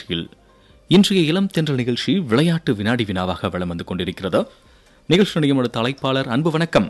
நிகழ்ச்சியில் இன்றைய இளம் தென்றல் நிகழ்ச்சி விளையாட்டு வினாடி வினாவாக வலம் வந்து கொண்டிருக்கிறது நிகழ்ச்சி நிகழ்ச்சியோட தலைப்பாளர் அன்பு வணக்கம்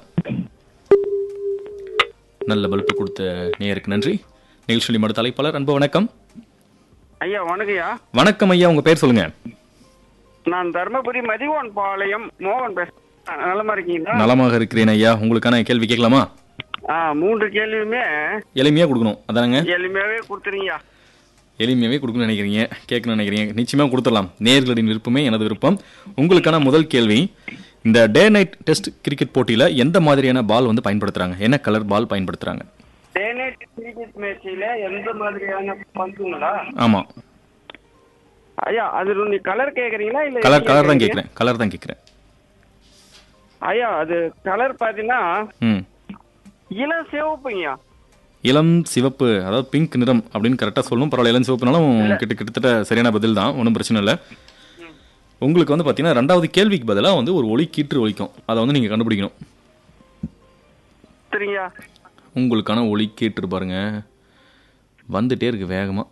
நல்ல பல்பு கொடுத்த நேயருக்கு நன்றி நிகழ்ச்சி நிகழ்ச்சியோட தலைப்பாளர் அன்பு வணக்கம் ஐயா வணக்கம்யா வணக்கம் ஐயா உங்க பேர் சொல்லுங்க நான் தர்மபுரி மதிவான் பாளையம் மோகன் பேசுறேன் நலமா இருக்கீங்களா நலமாக இருக்கிறேன் ஐயா உங்களுக்கான கேள்வி கேட்கலாமா ஆ மூன்று கேள்வியுமே எளிமையா கொடுக்கணும் அதானங்க எளிமையாவே கொடுத்துறீங்கய்யா எளிமையாவே கொடுக்கணும்னு நினைக்கிறீங்க கேட்கணும்னு நினைக்கிறீங்க நிச்சயமா கொடுத்துடலாம் நேயர்களின் விருப்பமே எனது விருப்பம் உங்களுக்கான முதல் கேள்வி இந்த டே நைட் டெஸ்ட் கிரிக்கெட் போட்டியில எந்த மாதிரியான பால் வந்து பயன்படுத்துறாங்க என்ன கலர் பால் பயன்படுத்துறாங்க டே நைட் கிரிக்கெட் மேட்சில எந்த மாதிரியான பந்துங்களா ஆமா ஐயா அது நீ கலர் கேக்குறீங்களா இல்ல கலர் எப்படி கலர் தான் கேக்குறீங்க? கேட்கிறேன் கலர் தான் கேட்கிறேன் ஐயா அது கலர் பாத்தீங்கன்னா ம் இளம் சிவப்புங்கய்யா இளம் சிவப்பு அதாவது பிங்க் நிறம் அப்படின்னு கரெக்டாக சொல்லணும் பரவாயில்ல இளம் சிவப்புனாலும் கிட்ட கிட்டத்தட்ட சரியான பதில் தான் ஒன்றும் பிரச்சனை இல்லை உங்களுக்கு வந்து பார்த்தீங்கன்னா ரெண்டாவது கேள்விக்கு பதிலாக வந்து ஒரு ஒளி கீற்று ஒலிக்கும் அதை வந்து நீங்கள் கண்டுபிடிக்கணும் சரிங்கய்யா உங்களுக்கான ஒளி கீற்று பாருங்க வந்துட்டே இருக்கு வேகமாக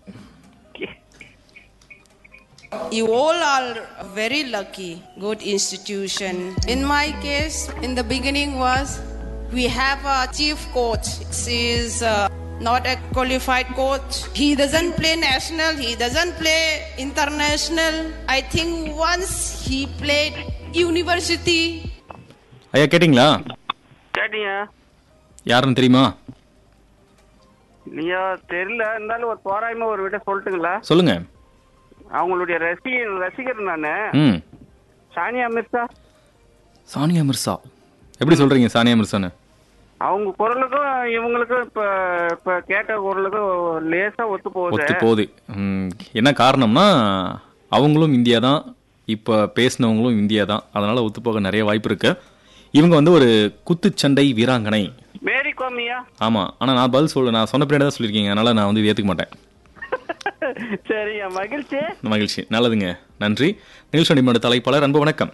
You all are very lucky. Good institution. In my case, in the beginning was we have a chief coach. He is uh, not a qualified coach. He doesn't play national. He doesn't play international. I think once he played university. ஐயா கேட்டிங்களா கேட்டீங்க யாருன்னு தெரியுமா இல்லையா தெரியல இருந்தாலும் ஒரு தோராயமா ஒரு விட சொல்லட்டுங்களா சொல்லுங்க அவங்களுடைய ரசிகர் ரசிகர் நானு ம் சானியா மிர்சா சானியா மிர்சா எப்படி சொல்றீங்க சானியா மிர்சான்னு அவங்க குரலுக்கும் இவங்களுக்கும் இப்ப இப்ப கேட்ட குரலுக்கும் லேசா ஒத்து போகுது ஒத்து போகுது ம், என்ன காரணம்னா அவங்களும் இந்தியா தான் இப்போ பேசினவங்களும் இந்தியா தான் அதனால ஒத்து போக நிறைய வாய்ப்பு இருக்கு இவங்க வந்து ஒரு குத்துச்சண்டை வீராங்கனை மேரி கோமியா ஆமா ஆனா நான் பதில் சொல்ல நான் சொன்ன பின்னாடி தான் சொல்லியிருக்கீங்க அதனால நான் வந்து இது ஏத்துக்க மாட்டேன் சரிங்க மகிழ்ச்சி மகிழ்ச்சி நல்லதுங்க நன்றி நிகழ்ச்சி நிமிட தலைப்பாளர் அன்பு வணக்கம்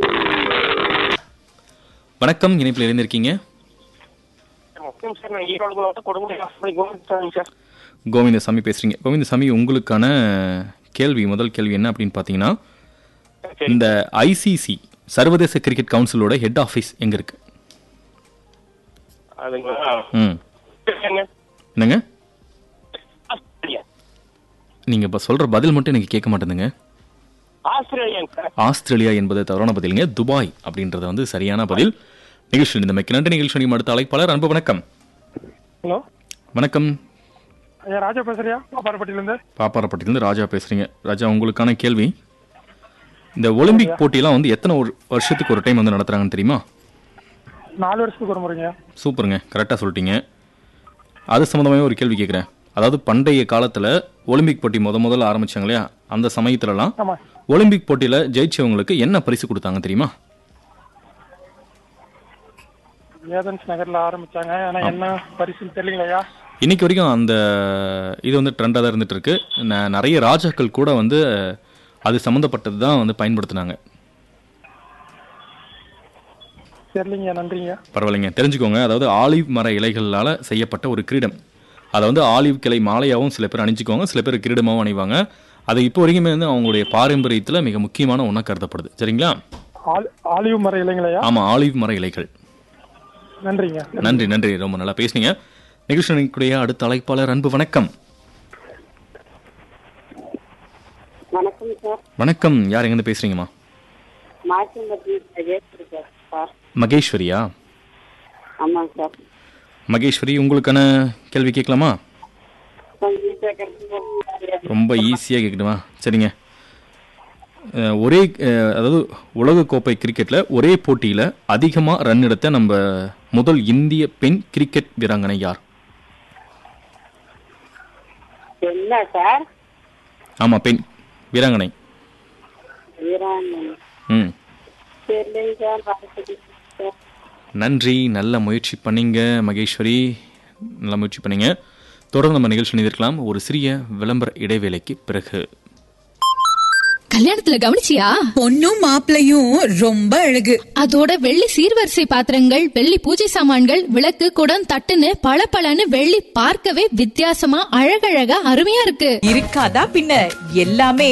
வணக்கம் இணைப்பில் இருந்திருக்கீங்க சார் நான் ஈரோடு மாவட்டம் கொடுமுடி கோவிந்தசாமி சார் கோவிந்தசாமி பேசுறீங்க கோவிந்தசாமி உங்களுக்கான கேள்வி முதல் கேள்வி என்ன அப்படின்னு பார்த்தீங்கன்னா இந்த ஐசிசி சர்வதேச கிரிக்கெட் கவுன்சிலோட ஹெட் ஆஃபீஸ் எங்க இருக்கு அதுங்களா ம் என்னங்க நீங்க இப்ப சொல்ற பதில் மட்டும் எனக்கு கேட்க மாட்டேங்குங்க ஆஸ்திரேலியன் சார் ஆஸ்திரேலியா என்பது தவறான பதிலுங்க துபாய் அப்படின்றது வந்து சரியான பதில் நிகழ்ச்சி இந்த மிக்க நன்றி நிகழ்ச்சி அடுத்த அழைப்பாளர் அன்பு வணக்கம் ஹலோ வணக்கம் ஐயா ராஜா பேசுறியா பாப்பாரப்பட்டியிலேருந்து பாப்பாரப்பட்டியிலிருந்து ராஜா பேசுறீங்க ராஜா உங்களுக்கான கேள்வி இந்த ஒலிம்பிக் போட்டியெல்லாம் வந்து எத்தனை ஒரு வருஷத்துக்கு ஒரு டைம் வந்து நடத்துறாங்கன்னு தெரியுமா நாலு வருஷத்துக்கு ஒரு முறைங்க சூப்பருங்க கரெக்டாக சொல்லிட்டீங்க அது சம்மந்தமாகவே ஒரு கேள்வி கேட்குறேன் அதாவது பண்டைய காலத்தில் ஒலிம்பிக் போட்டி முத முதல்ல ஆரம்பிச்சாங்க இல்லையா அந்த சமயத்துலலாம் ஆமா ஒலிம்பிக் போட்டியில் ஜெயிச்சவங்களுக்கு என்ன பரிசு கொடுத்தாங்க தெரியுமா ஏதன்ஸ் நகர்ல ஆரம்பிச்சாங்க ஆனா என்ன பரிசுன்னு தெரியலையா இன்னைக்கு வரைக்கும் அந்த இது வந்து ட்ரெண்டாக தான் இருந்துட்டு இருக்கு ந- நிறைய ராஜாக்கள் கூட வந்து அது சம்மந்தப்பட்டது தான் வந்து பயன்படுத்தினாங்க தெரியலீங்க நன்றிங்க பரவாயில்லைங்க தெரிஞ்சுக்கோங்க அதாவது ஆலிவ் மர இலைகளால் செய்யப்பட்ட ஒரு கிரீடம் அதை வந்து ஆலிவ் கிளை மாலையாகவும் சில பேர் அணிஞ்சுக்குவாங்க சில பேர் கிரீடமாகவும் அணிவாங்க அது இப்போ வரைக்குமே வந்து அவங்களுடைய பாரம்பரியத்தில் மிக முக்கியமான ஒன்றா கருதப்படுது சரிங்களா ஆல் ஆலிவ் மர இலைங்களையா ஆமாம் ஆலிவ் மர இலைகள் நன்றிங்க நன்றி நன்றி ரொம்ப நல்லா பேசுனீங்க நிகழ்ச்சியுடைய அடுத்த அழைப்பாளர் அன்பு வணக்கம் வணக்கம் சார் வணக்கம் யார் எங்கேருந்து பேசுறீங்கம்மா மாச்சம்பட்டி சஜேஸ்வரி சார் சார் மகேஸ்வரியா ஆமாங்க சார் மகேஸ்வரி உங்களுக்கான கேள்வி கேட்கலாமா கொஞ்சம் ஈஸியாக கிடைக்கும் ரொம்ப ஈஸியாக கேட்கணுமா சரிங்க அஹ், ஒரே அஹ், அதாவது உலகக்கோப்பை கிரிக்கெட்டில் ஒரே போட்டியில் அதிகமாக ரன் எடுத்த நம்ம முதல் இந்திய பெண் கிரிக்கெட் வீராங்கனை யார் என்ன சார் ஆமாம் பெண் வீராங்கனை வீராங்கனை ம் தெரியலைங்க சார் வாழ்த்துக்கள் சார் நன்றி நல்ல முயற்சி பண்ணீங்க மகேஸ்வரி நல்ல முயற்சி பண்ணீங்க தொடர்ந்து நம்ம நிகழ்ச்சி நிதிருக்கலாம் ஒரு சிறிய விளம்பர இடைவேளைக்கு பிறகு கல்யாணத்துல கவனிச்சியா பொண்ணும் மாப்பிளையும் ரொம்ப அழகு அதோட வெள்ளி சீர்வரிசை பாத்திரங்கள் வெள்ளி பூஜை சாமான்கள் விளக்கு குடம் தட்டுன்னு பளபளன்னு வெள்ளி பார்க்கவே வித்தியாசமா அழகழகா அருமையா இருக்கு இருக்காதா பின்ன எல்லாமே